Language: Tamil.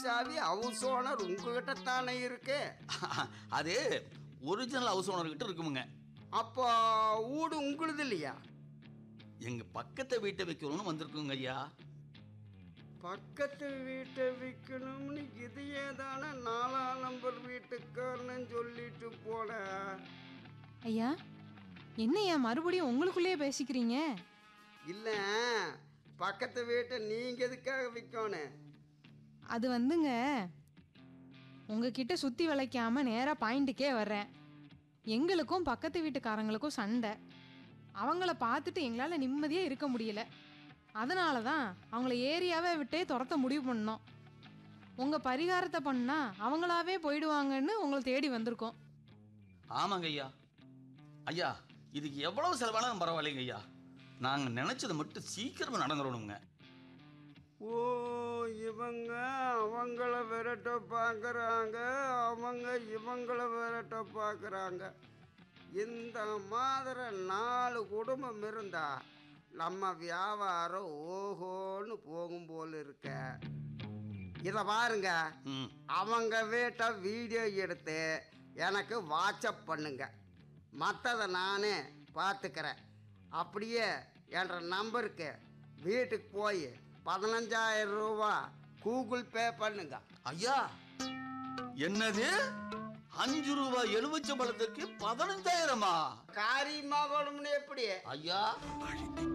சாவி ஹவுஸ் ஓனர் உங்ககிட்ட தானே இருக்கு அது ஒரிஜினல் ஹவுஸ் ஓனர்கிட்ட இருக்குமுங்க அப்போ வீடு உங்களுது இல்லையா எங்க பக்கத்தை வீட்டை வைக்கணும்னு வந்திருக்குங்க ஐயா பக்கத்து வீட்டை விற்கணும்னு இதையே தானே நாலாம் நம்பர் வீட்டுக்காரன்னு சொல்லிட்டு போன ஐயா என்னய்யா மறுபடியும் உங்களுக்குள்ளேயே பேசிக்கிறீங்க இல்லை பக்கத்து வீட்டை நீங்கள் எதுக்காக விற்கணும் அது வந்துங்க உங்ககிட்ட சுற்றி வளைக்காம நேராக பாயிண்ட்டுக்கே வர்றேன் எங்களுக்கும் பக்கத்து வீட்டுக்காரங்களுக்கும் சண்டை அவங்கள பார்த்துட்டு எங்களால் நிம்மதியாக இருக்க முடியல அதனால தான் அவங்கள ஏரியாவே விட்டே துரத்த முடிவு பண்ணோம் உங்கள் பரிகாரத்தை பண்ணால் அவங்களாவே போயிடுவாங்கன்னு உங்களை தேடி வந்திருக்கோம் ஆமாங்க ஐயா ஐயா இதுக்கு எவ்வளவு செலவானாலும் பரவாயில்லைங்க ஐயா நாங்க நினைச்சது மட்டும் சீக்கிரமா நடந்துடணுங்க ஓ இவங்க அவங்கள விரட்ட பார்க்குறாங்க அவங்க இவங்கள விரட்ட பார்க்குறாங்க இந்த மாதிரி நாலு குடும்பம் இருந்தா நம்ம வியாபாரம் ஓஹோன்னு போகும் போல இருக்க இதை பாருங்க ம் அவங்க வீட்டை வீடியோ எடுத்து எனக்கு வாட்ஸ்அப் பண்ணுங்க மற்றதை நானே பார்த்துக்கிறேன் அப்படியே என்ற நம்பருக்கு வீட்டுக்கு போய் பதினஞ்சாயிரம் ரூபா கூகுள் பே பண்ணுங்க ஐயா என்னது அஞ்சு ரூபாய் எலுமிச்சை பழத்துக்கு பதினஞ்சாயிரமா காரியமாகணும்னு எப்படி ஐயா